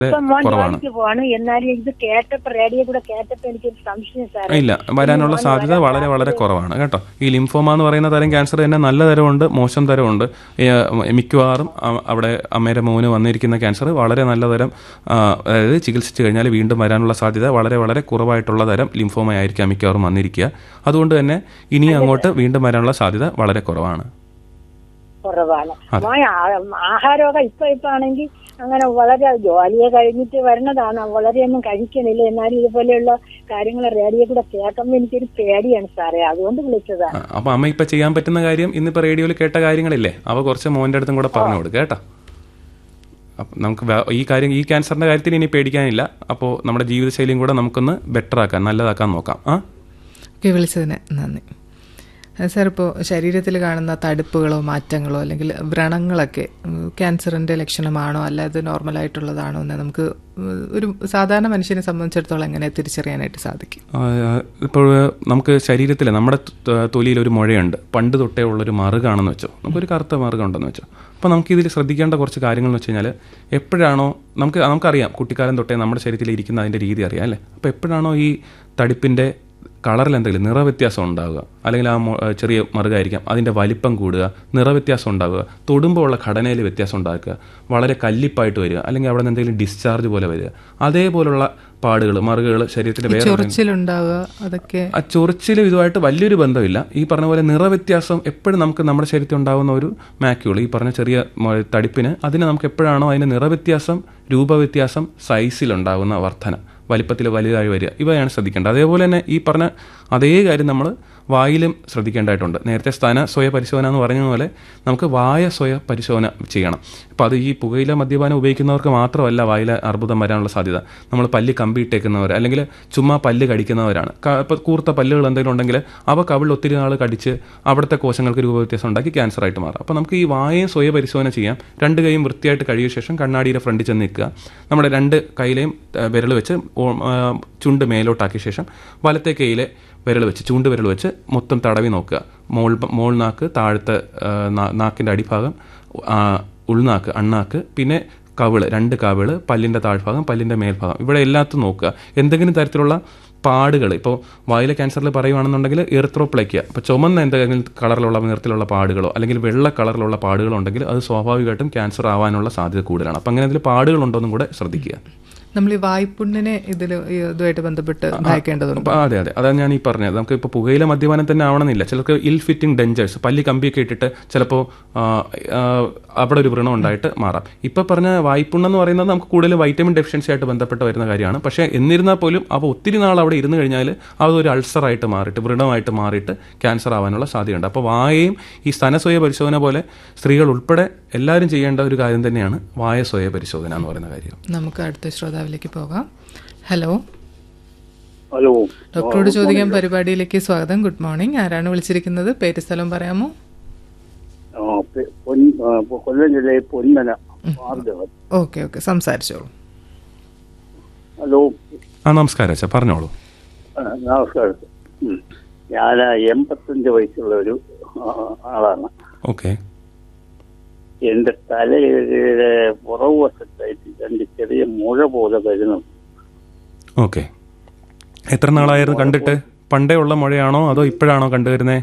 ഇപ്പൊ മോൻ കുറവാണ് ജോലിക്ക് പോവാണ് എന്നാലും ഇത് കേട്ടപ്പോ റേഡിയോ കൂടെ കേട്ടപ്പോ എനിക്കൊരു സംശയം സാറേ ഇല്ല വരാനുള്ള സാധ്യത വളരെ വളരെ കുറവാണ് കേട്ടോ ഈ ലിംഫോമ എന്ന് പറയുന്ന തരം ക്യാൻസർ തന്നെ നല്ല തരമുണ്ട് മോശം തരമുണ്ട് ഈ, ആ, മിക്കവാറും അ- അവിടെ അമ്മയുടെ മോന് വന്നിരിക്കുന്ന ക്യാൻസർ വളരെ നല്ല തരം ആ, അതായത് ചികിത്സിച്ച് കഴിഞ്ഞാൽ വീണ്ടും വരാനുള്ള സാധ്യത വളരെ വളരെ കുറവായിട്ടുള്ള തരം ലിംഫോമ ആയിരിക്കാം മിക്കവാറും വന്നിരിക്കുക അതുകൊണ്ട് തന്നെ ഇനി അങ്ങോട്ട് വീണ്ടും വരാനുള്ള സാധ്യത വളരെ കുറവാണ് കുറവാണ് മോൻ ആ- ആഹാരമൊക്കെ ഇപ്പൊ ഇപ്പൊ ആണെങ്കിൽ അങ്ങനെ വളരെ ജോലിയെ കഴിഞ്ഞിട്ട് വരണതാണ് വളരെയൊന്നും കഴിക്കണില്ല എന്നാലും ഇതുപോലെയുള്ള കാര്യങ്ങൾ റേഡിയോ കൂടെ കേൾക്കുമ്പോ എനിക്കൊരു പേടിയാണ് സാറേ അതുകൊണ്ട് വിളിച്ചതാണ് ആ, അപ്പൊ അമ്മ ഇപ്പൊ ചെയ്യാൻ പറ്റുന്ന കാര്യം ഇന്നിപ്പോ റേഡിയോയിൽ കേട്ട കാര്യങ്ങളില്ലേ അവ കുറച്ച് മോന്റെ അടുത്തും കൂടെ പറഞ്ഞു കൊടുക്കുക കേട്ടോ അപ്പൊ നമുക്ക് വേ- ഈ കാര്യം ഈ ക്യാൻസറിന്റെ കാര്യത്തിൽ ഇനി പേടിക്കാനില്ല അപ്പോൾ നമ്മുടെ ജീവിതശൈലിയും കൂടെ നമുക്കൊന്ന് ബെറ്റർ ആക്കാൻ നല്ലതാക്കാൻ നോക്കാം ആ ഓക്കെ വിളിച്ചതിന് നന്ദി ആ, സാർ ഇപ്പോൾ ശരീരത്തിൽ കാണുന്ന തടുപ്പുകളോ മാറ്റങ്ങളോ അല്ലെങ്കിൽ വ്രണങ്ങളൊക്കെ ഉം, ക്യാൻസറിന്റെ ലക്ഷണമാണോ അല്ല അത് നോർമലായിട്ടുള്ളതാണോ എന്ന് നമുക്ക് ഉം, ഒരു സാധാരണ മനുഷ്യനെ സംബന്ധിച്ചിടത്തോളം എങ്ങനെ തിരിച്ചറിയാനായിട്ട് സാധിക്കും ആ, ഇപ്പോൾ നമുക്ക് ശരീരത്തിൽ നമ്മുടെ ത- തൊലിയിൽ ഒരു മുഴയുണ്ട് പണ്ട് തൊട്ടേ ഉള്ളൊരു മറുകാണെന്ന് വെച്ചോ നമുക്കൊരു കറുത്ത മറുകുണ്ടെന്ന് വെച്ചോ അപ്പോൾ നമുക്കിതിൽ ശ്രദ്ധിക്കേണ്ട കുറച്ച് കാര്യങ്ങൾ എന്ന് വെച്ച് കഴിഞ്ഞാൽ എപ്പോഴാണോ നമുക്ക് നമുക്കറിയാം കുട്ടിക്കാലം തൊട്ടേ നമ്മുടെ ശരീരത്തിൽ ഇരിക്കുന്ന അതിൻ്റെ രീതി അറിയാം അല്ലേ അപ്പോൾ എപ്പോഴാണോ ഈ തടിപ്പിൻ്റെ കളറിൽ എന്തെങ്കിലും നിറവ്യത്യാസം ഉണ്ടാവുക അല്ലെങ്കിൽ ആ മൊ- ചെറിയ മറുകായിരിക്കാം അതിൻ്റെ വലിപ്പം കൂടുക നിറവ്യത്യാസം ഉണ്ടാവുക തൊടുമ്പോൾ ഉള്ള ഘടനയിൽ വ്യത്യാസം ഉണ്ടാക്കുക വളരെ കല്ലിപ്പായിട്ട് വരിക അല്ലെങ്കിൽ അവിടെ നിന്ന് എന്തെങ്കിലും ഡിസ്ചാർജ് പോലെ വരിക അതേപോലുള്ള പാടുകൾ മറുകുകൾ ശരീരത്തിൻ്റെ വേറെ എന്തെങ്കിലും- ചൊറിച്ചിലുണ്ടാവുക അതൊക്കെ ആ ചൊറിച്ചിലും ഇതുമായിട്ട് വലിയൊരു ബന്ധമില്ല ഈ പറഞ്ഞ പോലെ നിറവ്യത്യാസം എപ്പോഴും നമുക്ക് നമ്മുടെ ശരീരത്തിൽ ഉണ്ടാകുന്ന ഒരു മാക്യൂൾ ഈ പറഞ്ഞ ചെറിയ മ- തടിപ്പിന് അതിന് നമുക്ക് എപ്പോഴാണോ അതിന് നിറവ്യത്യാസം രൂപവ്യത്യാസം സൈസിലുണ്ടാകുന്ന വർധന വലിപ്പത്തിൽ വലുതായി വരിക ഇവയാണ് ശ്രദ്ധിക്കേണ്ടത് അതേപോലെ തന്നെ ഈ പറഞ്ഞ അതേ കാര്യം നമ്മൾ വായിലും ശ്രദ്ധിക്കേണ്ടതായിട്ടുണ്ട് നേരത്തെ സ്ഥാന സ്വയ പരിശോധന എന്ന് പറഞ്ഞതുപോലെ നമുക്ക് വായ സ്വയ പരിശോധന ചെയ്യണം അപ്പോൾ അത് ഈ പുകയില മദ്യപാനം ഉപയോഗിക്കുന്നവർക്ക് മാത്രമല്ല വായിലെ അർബുദം വരാനുള്ള സാധ്യത നമ്മൾ പല്ല് കമ്പിയിട്ടേക്കുന്നവർ അല്ലെങ്കിൽ ചുമ്മാ പല്ല് കടിക്കുന്നവരാണ് ഇപ്പോൾ കൂർത്ത പല്ലുകൾ എന്തെങ്കിലും ഉണ്ടെങ്കിൽ അവ കവിളിൽ ഒത്തിരി നാൾ കടിച്ച് അവിടുത്തെ കോശങ്ങൾക്ക് രൂപവ്യത്യാസം ഉണ്ടാക്കി ക്യാൻസർ ആയിട്ട് മാറാം അപ്പോൾ നമുക്ക് ഈ വായയും സ്വയ പരിശോധന ചെയ്യാം രണ്ട് കൈയും വൃത്തിയായിട്ട് കഴിയ ശേഷം കണ്ണാടിയുടെ ഫ്രണ്ടിൽ ചെന്ന് നിൽക്കുക നമ്മുടെ രണ്ട് കൈയിലെയും വിരൽ വെച്ച് ഓ- ആ, ചുണ്ട് മേലോട്ടാക്കിയ ശേഷം വലത്തെ കൈയിലെ വിരൽ വെച്ച് ചൂണ്ട് വിരൽ വെച്ച് മൊത്തം തടവി നോക്കുക മോൾ മോൾ നാക്ക് താഴത്തെ ആ, നാ- നാക്കിൻ്റെ അടിഭാഗം ആ, ഉൾനാക്ക് അണ്ണാക്ക് പിന്നെ കവിള് രണ്ട് കവിള് പല്ലിൻ്റെ താഴ്ഭാഗം പല്ലിൻ്റെ മേൽഭാഗം ഇവിടെ എല്ലാത്തും നോക്കുക എന്തെങ്കിലും തരത്തിലുള്ള പാടുകൾ ഇപ്പോൾ വായിലെ ക്യാൻസറിൽ പറയുവാണെന്നുണ്ടെങ്കിൽ എർത്രോപ്ലൈക്കുക ഇപ്പോൾ ചുമന്ന എന്തെങ്കിലും കളറിലുള്ള നിറത്തിലുള്ള പാടുകളോ അല്ലെങ്കിൽ വെള്ള കളറിലുള്ള പാടുകളോ ഉണ്ടെങ്കിൽ അത് സ്വാഭാവികമായിട്ടും ക്യാൻസർ ആവാനുള്ള സാധ്യത കൂടുതലാണ് അപ്പം അങ്ങനെ എന്തെങ്കിലും പാടുകളുണ്ടോ എന്നും കൂടെ ശ്രദ്ധിക്കുക നമ്മൾ ഈ വായ്പുണ്ണിനെ ഇതിൽ ഇതുമായിട്ട് ബന്ധപ്പെട്ട് ഭയക്കേണ്ടതുണ്ട് അപ്പൊ അതെ അതെ അതാണ് ഞാൻ ഈ പറഞ്ഞത് നമുക്ക് ഇപ്പോൾ പുകയില മദ്യപാനം തന്നെ ആവണമെന്നില്ല ചിലർക്ക് ഇൽ ഫിറ്റിംഗ് ഡെഞ്ചേഴ്സ് പല്ലി കമ്പിയൊക്കെ ഇട്ടിട്ട് ചിലപ്പോൾ അവിടെ ഒരു വ്രണം ഉണ്ടായിട്ട് മാറാം ഇപ്പം പറഞ്ഞ വായ്പുണ്ണെന്ന് പറയുന്നത് നമുക്ക് കൂടുതൽ വൈറ്റമിൻ ഡെഫിഷ്യൻസി ആയിട്ട് ബന്ധപ്പെട്ട് വരുന്ന കാര്യമാണ് പക്ഷേ എന്നിരുന്നാൽ പോലും അവ ഒത്തിരി നാൾ അവിടെ ഇരുന്ന് കഴിഞ്ഞാൽ അതൊരു അൾസറായിട്ട് മാറിയിട്ട് വ്രണമായിട്ട് മാറിയിട്ട് ക്യാൻസർ ആവാനുള്ള സാധ്യതയുണ്ട് അപ്പോൾ വായയും ഈ സ്തനസ്വയ പരിശോധന പോലെ സ്ത്രീകൾ ഉൾപ്പെടെ എല്ലാവരും ചെയ്യേണ്ട ഒരു കാര്യം തന്നെയാണ് വായ സ്വയ പരിശോധന എന്ന് പറയുന്ന കാര്യം നമുക്ക് അടുത്ത ശ്രോതാവിലേക്ക് പോകാം ഹലോ ഹലോ ഡോക്ടറോട് ചോദിക്കാൻ പരിപാടിയിലേക്ക് സ്വാഗതം ഗുഡ് മോർണിംഗ് ആരാണ് വിളിച്ചിരിക്കുന്നത് പേര് സ്ഥലം പറയാമോ ആ, പെ- പൊൻ- ആ, പൊ- കൊല്ലം ജില്ലയിൽ പൊന്മന ഭാർഗവൻ ഓക്കെ ഓക്കെ സംസാരിച്ചോളൂ ഹലോ ആ നമസ്കാരം അച്ഛാ പറഞ്ഞോളൂ ആ, നമസ്കാരം ഉം. ഞാൻ എൺപത്തഞ്ച് വയസ്സുള്ള ഒരു ആ, ആളാണ് ഓക്കെ എന്റെ തലയുടെ പുറകു വശത്തായിട്ട് രണ്ട് ചെറിയ മുഴ പോലെ വരുന്നു ഓക്കെ എത്ര നാളായിരുന്നു കണ്ടിട്ട് പണ്ടേ ഉള്ള മുഴയാണോ അതോ ഇപ്പോഴാണോ കണ്ടുവരുന്നേ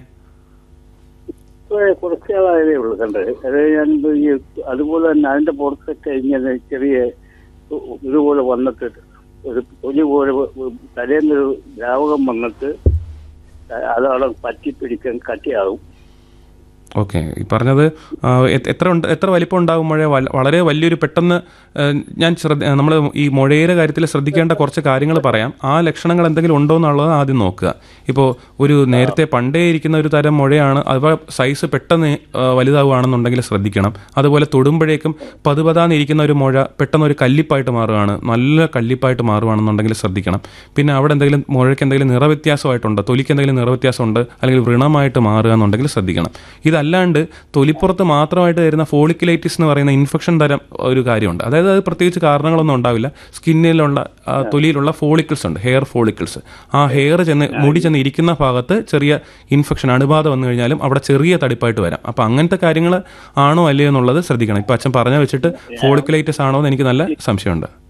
ഇപ്പൊ കുറച്ച് നാളായതേ ഉള്ളൂ കണ്ടത് അത് ഞാൻ ഈ അതുപോലെ തന്നെ അതിന്റെ പുറത്തൊക്കെ ഇങ്ങനെ ചെറിയ ഇതുപോലെ വന്നിട്ട് ഒരു തൊലി പോലെ തലേന്നൊരു ദ്രാവകം വന്നിട്ട് അതവിടെ പറ്റിപ്പിടിക്കാൻ കട്ടിയാകും ഓക്കെ ഈ പറഞ്ഞത് ആ, എ- എത്ര ഉണ്ട് എത്ര വലിപ്പം ഉണ്ടാകും മുഴ വല- വളരെ വലിയൊരു പെട്ടെന്ന് ആ, ഞാൻ ശ്രദ്ധ നമ്മൾ ഈ മുഴയുടെ കാര്യത്തിൽ ശ്രദ്ധിക്കേണ്ട കുറച്ച് കാര്യങ്ങൾ പറയാം ആ ലക്ഷണങ്ങൾ എന്തെങ്കിലും ഉണ്ടോ എന്നുള്ളത് ആദ്യം നോക്കുക ഇപ്പോൾ ഒരു നേരത്തെ പണ്ടേ ഇരിക്കുന്ന ഒരു തരം മുഴയാണ് അഥവാ സൈസ് പെട്ടെന്ന് ആ, വലുതാവുകയാണെന്നുണ്ടെങ്കിൽ ശ്രദ്ധിക്കണം അതുപോലെ തൊടുമ്പോഴേക്കും പതുപതാന്നിരിക്കുന്ന ഒരു മുഴ പെട്ടെന്ന് ഒരു കല്ലിപ്പായിട്ട് മാറുകയാണ് നല്ല കല്ലിപ്പായിട്ട് മാറുകയാണെന്നുണ്ടെങ്കിൽ ശ്രദ്ധിക്കണം പിന്നെ അവിടെ എന്തെങ്കിലും മുഴയ്ക്ക് എന്തെങ്കിലും നിറവ്യത്യാസമായിട്ടുണ്ടോ തൊലിക്ക് എന്തെങ്കിലും നിറവ്യത്യാസമുണ്ട് അല്ലെങ്കിൽ വ്രണമായിട്ട് മാറുക എന്നുണ്ടെങ്കിൽ ശ്രദ്ധിക്കണം ഇതല്ലാണ്ട് തൊലിപ്പുറത്ത് മാത്രമായിട്ട് വരുന്ന ഫോളിക്കുലൈറ്റിസ് എന്ന് പറയുന്ന ഇൻഫെക്ഷൻ തരം ഒരു കാര്യമുണ്ട് അതായത് അത് പ്രത്യേകിച്ച് കാരണങ്ങളൊന്നും ഉണ്ടാവില്ല സ്കിന്നിലുള്ള ആ, തൊലിയിലുള്ള ഫോളിക്കിൾസ് ഉണ്ട് ഹെയർ ഫോളിക്കിൾസ് ആ ഹെയർ ചെന്ന് മുടി ചെന്ന് ഇരിക്കുന്ന ഭാഗത്ത് ചെറിയ ഇൻഫെക്ഷൻ അണുബാധ വന്നു കഴിഞ്ഞാലും അവിടെ ചെറിയ തടിപ്പായിട്ട് വരാം അപ്പോൾ അങ്ങനത്തെ കാര്യങ്ങൾ ആണോ അല്ലയോ എന്നുള്ളത് ശ്രദ്ധിക്കണം ഇപ്പം അച്ഛൻ പറഞ്ഞു വെച്ചിട്ട് ഫോളിക്കുലൈറ്റിസ് ആണോ എന്ന് എനിക്ക് നല്ല സംശയമുണ്ട്